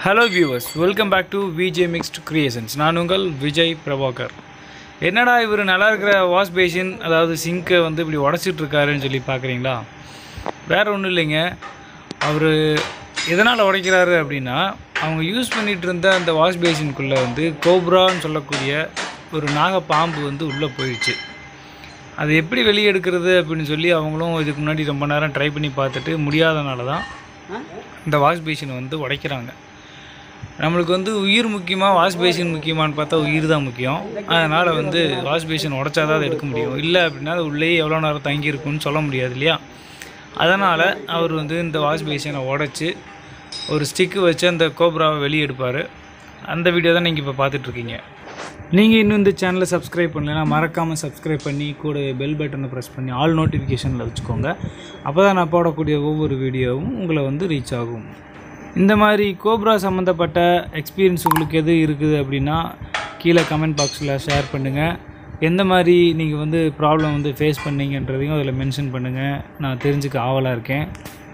hello viewers welcome back to Vijay mixed creations நான் உங்கள் விஜய் பிரபாகர் என்னடா இவர் நல்லா இருக்கிற வாஷ் பேசின் அதாவது சிங்கை வந்து இப்படி உடச்சிட்டு இருக்காருன்னு சொல்லி பார்க்குறீங்களா வேற ஒன்றும் இல்லைங்க அவர் எதனால் உடைக்கிறாரு அப்படின்னா அவங்க யூஸ் பண்ணிகிட்டு இருந்த அந்த வாஷ் பேசின்குள்ளே வந்து கோப்ரான்னு சொல்லக்கூடிய ஒரு நாக பாம்பு வந்து உள்ளே போயிடுச்சு அது எப்படி வெளியே எடுக்கிறது அப்படின்னு சொல்லி அவங்களும் இதுக்கு முன்னாடி ரொம்ப நேரம் ட்ரை பண்ணி பார்த்துட்டு முடியாதனால தான் இந்த வாஷ் பேசினை வந்து உடைக்கிறாங்க நம்மளுக்கு வந்து உயிர் முக்கியமாக வாஷ் பேசின் முக்கியமான்னு பார்த்தா உயிர் தான் முக்கியம் அதனால் வந்து வாஷ் பேசின் உடைச்சா தான் அதை எடுக்க முடியும் இல்லை அப்படின்னா அது உள்ளேயே எவ்வளோ நேரம் தங்கி இருக்கும்னு சொல்ல முடியாது இல்லையா அதனால் அவர் வந்து இந்த வாஷ் பேசினை உடைச்சி ஒரு ஸ்டிக்கு வச்சு அந்த கோப்ராவை வெளியே எடுப்பார் அந்த வீடியோ தான் நீங்கள் இப்போ பார்த்துட்ருக்கீங்க நீங்கள் இன்னும் இந்த சேனலை சப்ஸ்கிரைப் பண்ணலைன்னா மறக்காமல் சப்ஸ்கிரைப் பண்ணி கூட பெல் பட்டனை ப்ரெஸ் பண்ணி ஆல் நோட்டிஃபிகேஷனில் வச்சுக்கோங்க அப்போ தான் நான் போடக்கூடிய ஒவ்வொரு வீடியோவும் உங்களை வந்து ரீச் ஆகும் இந்த மாதிரி கோப்ரா சம்மந்தப்பட்ட எக்ஸ்பீரியன்ஸ் உங்களுக்கு எது இருக்குது அப்படின்னா கீழே கமெண்ட் பாக்ஸில் ஷேர் பண்ணுங்கள் எந்த மாதிரி நீங்கள் வந்து ப்ராப்ளம் வந்து ஃபேஸ் பண்ணீங்கன்றதையும் அதில் மென்ஷன் பண்ணுங்கள் நான் தெரிஞ்சுக்க ஆவலாக இருக்கேன்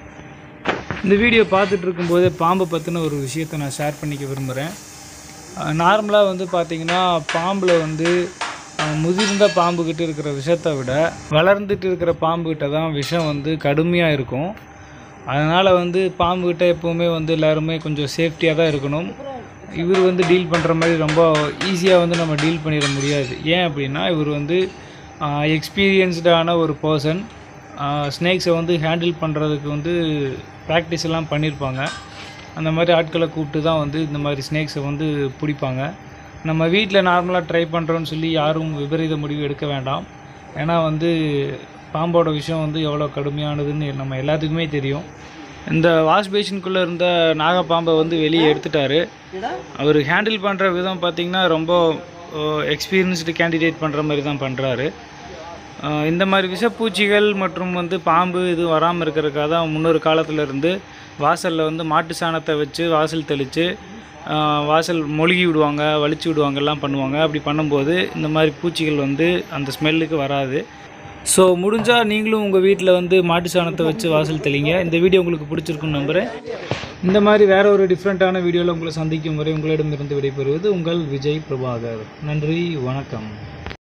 இந்த வீடியோ பார்த்துட்டு இருக்கும்போது பாம்பை பற்றின ஒரு விஷயத்தை நான் ஷேர் பண்ணிக்க விரும்புகிறேன் நார்மலாக வந்து பார்த்திங்கன்னா பாம்பில் வந்து அஹ், முதிர்ந்த பாம்புக்கிட்ட இருக்கிற விஷத்தை விட வளர்ந்துட்டு இருக்கிற பாம்புக்கிட்ட தான் விஷம் வந்து கடுமையாக இருக்கும் அதனால் வந்து பாம்புக்கிட்ட எப்போவுமே வந்து எல்லாருமே கொஞ்சம் சேஃப்டியாக தான் இருக்கணும் இவர் வந்து டீல் பண்ணுற மாதிரி ரொம்ப ஈஸியாக வந்து நம்ம டீல் பண்ணிட முடியாது ஏன் அப்படின்னா இவர் வந்து எக்ஸ்பீரியன்ஸ்டான ஒரு பர்சன் ஸ்னேக்ஸை வந்து ஹேண்டில் பண்ணுறதுக்கு வந்து ப்ராக்டிஸ் எல்லாம் பண்ணியிருப்பாங்க அந்த மாதிரி ஆட்களை கூப்பிட்டு தான் வந்து இந்த மாதிரி ஸ்னேக்ஸை வந்து பிடிப்பாங்க நம்ம வீட்டில் நார்மலாக ட்ரை பண்ணுறோன்னு சொல்லி யாரும் விபரீத முடிவு எடுக்க வேண்டாம் ஏன்னா வந்து பாம்போட விஷயம் வந்து எவ்வளோ கடுமையானதுன்னு நம்ம எல்லாத்துக்குமே தெரியும் இந்த வாஷ் பேஷனுக்குள்ளே இருந்த நாகப்பாம்பை வந்து வெளியே எடுத்துட்டாரு அவர் ஹேண்டில் பண்ணுற விதம் பார்த்திங்கன்னா ரொம்ப எக்ஸ்பீரியன்ஸ்டு கேண்டிடேட் பண்ணுற மாதிரி தான் பண்ணுறாரு இந்த மாதிரி விஷப்பூச்சிகள் மற்றும் வந்து பாம்பு இது வராமல் இருக்கிறதுக்காக தான் முன்னொரு காலத்துல இருந்து வாசலில் வந்து மாட்டு சாணத்தை வச்சு வாசல் தெளித்து வாசல் மொழுகி விடுவாங்க வலிச்சு விடுவாங்க எல்லாம் பண்ணுவாங்க அப்படி பண்ணும்போது இந்த மாதிரி பூச்சிகள் வந்து அந்த ஸ்மெல்லுக்கு வராது ஸோ முடிஞ்சால் நீங்களும் உங்கள் வீட்டில் வந்து மாட்டு சாணத்தை வச்சு வாசல் தெளிங்க இந்த வீடியோ உங்களுக்கு பிடிச்சிருக்குன்னு நம்புகிறேன் இந்த மாதிரி வேற ஒரு டிஃப்ரெண்ட்டான வீடியோவில் உங்களை சந்திக்கும் வரை உங்களிடமிருந்து விடைபெறுவது உங்கள் விஜய் பிரபாகர் நன்றி வணக்கம்